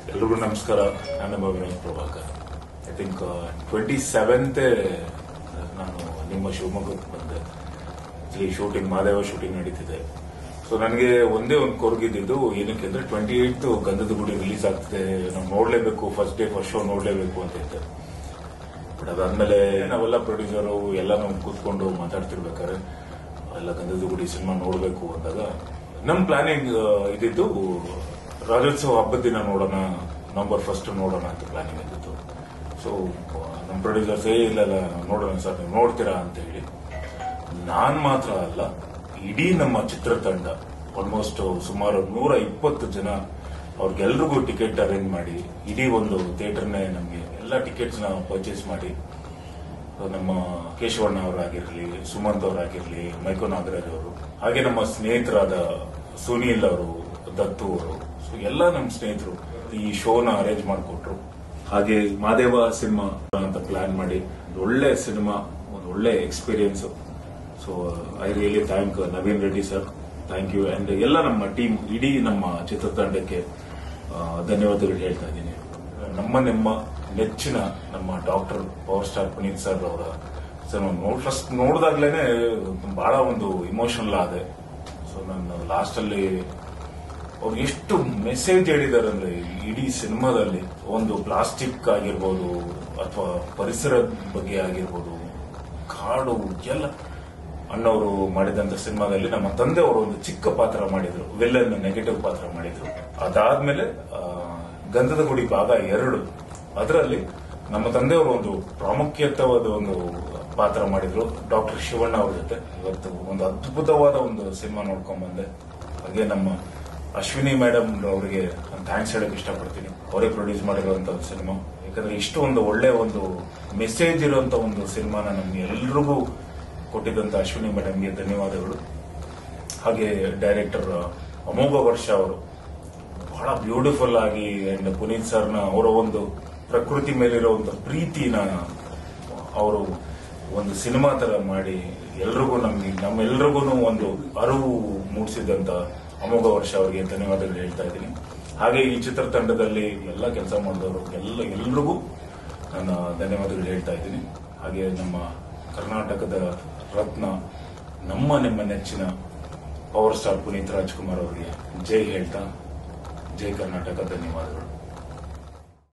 ಎಲ್ರಿಗೂ ನಮಸ್ಕಾರ ನಾನು ನಿಮ್ಮ Vinod Prabhakar I think twenty ಸೆವೆಂತೇ ನಾನು ನಿಮ್ಮ ಶಿವಮೊಗ್ಗಕ್ಕೆ ಬಂದೆ ಇಲ್ಲಿ ಶೂಟಿಂಗ್ ಮಾದೇವ ಶೂಟಿಂಗ್ ನಡೀತಿದೆ ಸೊ ನನಗೆ ಒಂದೇ ಒಂದು ಕೊರಗಿದ್ದು ಏನಕ್ಕೆ ಅಂದ್ರೆ ಟ್ವೆಂಟಿ ಏಯ್ಟ್ ಗಂಧದ ಗುಡಿ ರಿಲೀಸ್ ಆಗ್ತಿದೆ ನಾವು ನೋಡ್ಲೇಬೇಕು ಫಸ್ಟ್ ಡೇ ಫಸ್ಟ್ ಶೋ ನೋಡ್ಲೇಬೇಕು ಅಂತ ಇದ್ದೆ ಬಟ್ ಅದಾದ್ಮೇಲೆ ನಾವೆಲ್ಲ ಪ್ರೊಡ್ಯೂಸರು ಎಲ್ಲ ನಾವು ಕೂತ್ಕೊಂಡು ಮಾತಾಡ್ತಿರ್ಬೇಕಾದ್ರೆ ಎಲ್ಲ ಗಂಧದ ಗುಡಿ ಸಿನಿಮಾ ನೋಡಬೇಕು ಅಂದಾಗ ನಮ್ಮ ಪ್ಲಾನಿಂಗ್ ಇದ್ದಿದ್ದು ರಾಜ್ಯೋತ್ಸವ ಹಬ್ಬದ ದಿನ ನೋಡೋಣ ನವಂಬರ್ ಫಸ್ಟ್ ನೋಡೋಣ ಅಂತ ಪ್ಲಾನಿಂಗ್ ಇದ್ದಿತ್ತು ಸೊ ನಮ್ಮ ಪ್ರೊಡ್ಯೂಸರ್ಸ್ ಏ ಇಲ್ಲ ಇಲ್ಲ ನೋಡೋಣ ಸರ್ ನೀವು ನೋಡ್ತೀರಾ ಅಂತ ಹೇಳಿ ನಾನ್ ಮಾತ್ರ ಅಲ್ಲ ಇಡೀ ನಮ್ಮ ಚಿತ್ರತಂಡ ಆಲ್ಮೋಸ್ಟ್ ಸುಮಾರು ನೂರ ಇಪ್ಪತ್ತು ಜನ ಅವ್ರಿಗೆಲ್ರಿಗೂ ಟಿಕೆಟ್ ಅರೇಂಜ್ ಮಾಡಿ ಇಡೀ ಒಂದು ಥಿಯೇಟರ್ನೇ ನಮಗೆ ಎಲ್ಲ ಟಿಕೆಟ್ಸ್ ನ ಪರ್ಚೇಸ್ ಮಾಡಿ ನಮ್ಮ ಕೇಶವಣ್ಣ ಅವರಾಗಿರ್ಲಿ ಸುಮಂತ್ ಅವರಾಗಿರ್ಲಿ ಮೈಕೋ ನಾಗರಾಜ್ ಅವರು ಹಾಗೆ ನಮ್ಮ ಸ್ನೇಹಿತರಾದ ಸುನೀಲ್ ಅವರು ದತ್ತು ಅವರು ಸೊ ಎಲ್ಲ ನಮ್ಮ ಸ್ನೇಹಿತರು ಈ ಶೋನ ಅರೇಂಜ್ ಮಾಡಿಕೊಟ್ರು ಹಾಗೆ ಮಾದೇವ ಸಿನಿಮಾ ಅಂತ ಪ್ಲಾನ್ ಮಾಡಿ ಒಂದು ಒಳ್ಳೆ ಸಿನಿಮಾ ಒಂದು ಒಳ್ಳೆ experience so I really thank Naveen Reddy sir thank you and ಎಲ್ಲ ನಮ್ಮ ಟೀಮ್ ಇಡೀ ನಮ್ಮ ಚಿತ್ರತಂಡಕ್ಕೆ ಆ, ಧನ್ಯವಾದಗಳು ಹೇಳ್ತಾ ಇದ್ದೀನಿ ನಮ್ಮ ನಿಮ್ಮ ನೆಚ್ಚಿನ ನಮ್ಮ Doctor power star Puneeth sir ಅವರ ಸರ್ ನೋಡ್ ಫಸ್ಟ್ ನೋಡಿದಾಗ್ಲೇನೆ ಬಹಳ ಒಂದು ಇಮೋಷನಲ್ ಆದೆ ಸೊ ನಾನು ಲಾಸ್ಟ್ ಅಲ್ಲಿ ಅವ್ರು ಎಷ್ಟು ಮೆಸೇಜ್ ಹೇಳಿದ್ದಾರೆ ಅಂದ್ರೆ ಇಡೀ ಸಿನಿಮಾದಲ್ಲಿ ಒಂದು ಪ್ಲಾಸ್ಟಿಕ್ ಆಗಿರ್ಬೋದು ಅಥವಾ ಪರಿಸರದ ಬಗ್ಗೆ ಆಗಿರ್ಬೋದು ಕಾಡು ಎಲ್ಲ ಅಣ್ಣವರು ಮಾಡಿದಂತ ಸಿನಿಮಾದಲ್ಲಿ ನಮ್ಮ ತಂದೆಯವರು ಒಂದು ಚಿಕ್ಕ ಪಾತ್ರ ಮಾಡಿದ್ರು ವಿಲ್ಲನ್ ನೆಗೆಟಿವ್ ಪಾತ್ರ ಮಾಡಿದ್ರು ಅದಾದ್ಮೇಲೆ ಆ, ಗಂಧದ ಗುಡಿ ಭಾಗ ಎರಡು ಅದರಲ್ಲಿ ನಮ್ಮ ತಂದೆಯವರು ಒಂದು ಪ್ರಾಮುಖ್ಯತವಾದ ಒಂದು ಪಾತ್ರ ಮಾಡಿದ್ರು ಡಾಕ್ಟರ್ ಶಿವಣ್ಣ ಅವ್ರ ಜೊತೆ ಇವತ್ತು ಒಂದು ಅದ್ಭುತವಾದ ಒಂದು ಸಿನಿಮಾ ನೋಡ್ಕೊಂಡ್ ಬಂದೆ ಹಾಗೆ ನಮ್ಮ ಅಶ್ವಿನಿ ಮೇಡಮ್ ಅವರಿಗೆ ಥ್ಯಾಂಕ್ಸ್ ಹೇಳಕ್ ಇಷ್ಟಪಡ್ತೀನಿ ಅವರೇ ಪ್ರೊಡ್ಯೂಸ್ ಮಾಡಿರುವಂತ ಒಂದು ಸಿನಿಮಾ ಯಾಕಂದ್ರೆ ಇಷ್ಟು ಒಂದು ಒಳ್ಳೆ ಒಂದು ಮೆಸೇಜ್ ಇರುವಂತ ಒಂದು ಸಿನಿಮಾನ ನಮ್ಗೆ ಎಲ್ರಿಗೂ ಕೊಟ್ಟಿದ್ದಂತ ಅಶ್ವಿನಿ ಮೇಡಮ್ಗೆ ಧನ್ಯವಾದಗಳು ಹಾಗೆ ಡೈರೆಕ್ಟರ್ ಅಮೋಘ ವರ್ಷ ಅವರು ಬಹಳ ಬ್ಯೂಟಿಫುಲ್ ಆಗಿ ಅಂಡ್ ಪುನೀತ್ ಸರ್ನ ಅವರ ಒಂದು ಪ್ರಕೃತಿ ಮೇಲಿರೋ ಒಂದು ಪ್ರೀತಿನ ಅವರು ಒಂದು ಸಿನಿಮಾ ತರ ಮಾಡಿ ಎಲ್ರಿಗೂ ನಮ್ಗೆ ನಮ್ಮೆಲ್ರಿಗೂ ಒಂದು ಅರಿವು ಮೂಡಿಸಿದಂತ ಅಮೋಘ ವರ್ಷ ಅವರಿಗೆ ಧನ್ಯವಾದಗಳು ಹೇಳ್ತಾ ಇದ್ದೀನಿ ಹಾಗೆ ಈ ಚಿತ್ರತಂಡದಲ್ಲಿ ಎಲ್ಲ ಕೆಲಸ ಮಾಡಿದವರು ಎಲ್ಲ ಎಲ್ರಿಗೂ ನಾನು ಧನ್ಯವಾದಗಳು ಹೇಳ್ತಾ ಇದ್ದೀನಿ ಹಾಗೆ ನಮ್ಮ ಕರ್ನಾಟಕದ ರತ್ನ ನಮ್ಮ ನಿಮ್ಮ ನೆಚ್ಚಿನ ಪವರ್ ಸ್ಟಾರ್ ಪುನೀತ್ ರಾಜ್ಕುಮಾರ್ ಅವರಿಗೆ ಜೈ ಹೇಳ್ತಾ ಜೈ ಕರ್ನಾಟಕ ಧನ್ಯವಾದಗಳು